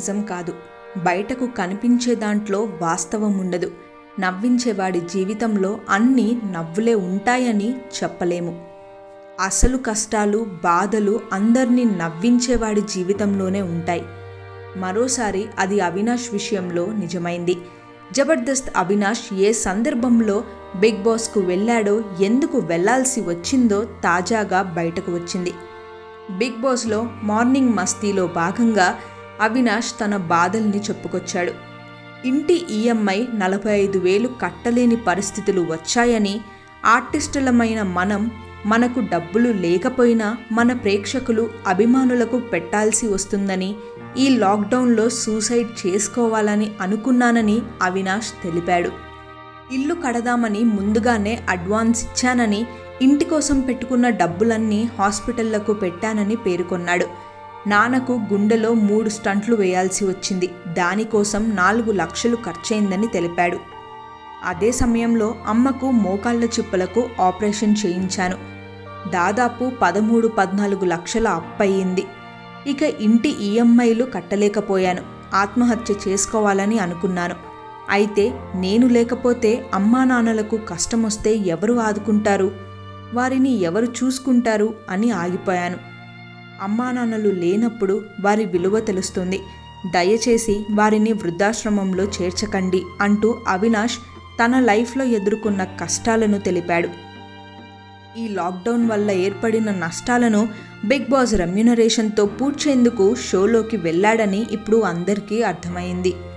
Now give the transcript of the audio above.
నిజం కాదు బయటకు కనిపించే దాంట్లో వాస్తవం ఉండదు నవ్వించేవాడి జీవితంలో అన్నీ నవ్వులే ఉంటాయని చెప్పలేము అసలు కష్టాలు బాధలు అందరినీ నవ్వించేవాడి జీవితంలోనే ఉంటాయి మరోసారి అది అవినాష్ విషయంలో నిజమైంది జబర్దస్త్ అవినాష్ ఏ సందర్భంలో బిగ్ బాస్కు వెళ్ళాడో ఎందుకు వెళ్లాల్సి వచ్చిందో తాజాగా బయటకు వచ్చింది బిగ్ బాస్లో మార్నింగ్ మస్తీలో భాగంగా అవినాష్ తన బాధల్ని చెప్పుకొచ్చాడు ఇంటి ఈఎంఐ నలభై ఐదు వేలు కట్టలేని పరిస్థితులు వచ్చాయని ఆర్టిస్టులమైన మనం మనకు డబ్బులు లేకపోయినా మన ప్రేక్షకులు అభిమానులకు పెట్టాల్సి వస్తుందని ఈ లాక్డౌన్లో సూసైడ్ చేసుకోవాలని అనుకున్నానని అవినాష్ తెలిపాడు ఇల్లు కడదామని ముందుగానే అడ్వాన్స్ ఇచ్చానని ఇంటి కోసం పెట్టుకున్న డబ్బులన్నీ హాస్పిటళ్లకు పెట్టానని పేర్కొన్నాడు నాన్నకు గుండెలో మూడు స్టంట్లు వేయాల్సి వచ్చింది దానికోసం నాలుగు లక్షలు ఖర్చయిందని తెలిపాడు అదే సమయంలో అమ్మకు మోకాళ్ల చిప్పలకు ఆపరేషన్ చేయించాను దాదాపు పదమూడు పద్నాలుగు లక్షల అప్పయింది ఇక ఇంటి ఈఎంఐలు కట్టలేకపోయాను ఆత్మహత్య చేసుకోవాలని అనుకున్నాను అయితే నేను లేకపోతే అమ్మా నాన్నలకు కష్టమొస్తే ఎవరు ఆదుకుంటారు వారిని ఎవరు చూసుకుంటారు అని ఆగిపోయాను అమ్మా నాన్నలు లేనప్పుడు వారి విలువ తెలుస్తుంది దయచేసి వారిని వృద్ధాశ్రమంలో చేర్చకండి అంటూ అవినాష్ తన లైఫ్లో ఎదుర్కొన్న కష్టాలను తెలిపాడు ఈ లాక్డౌన్ వల్ల ఏర్పడిన నష్టాలను బిగ్ బాస్ రెమ్యునరేషన్తో పూడ్చేందుకు షోలోకి వెళ్ళాడని ఇప్పుడు అందరికీ అర్థమైంది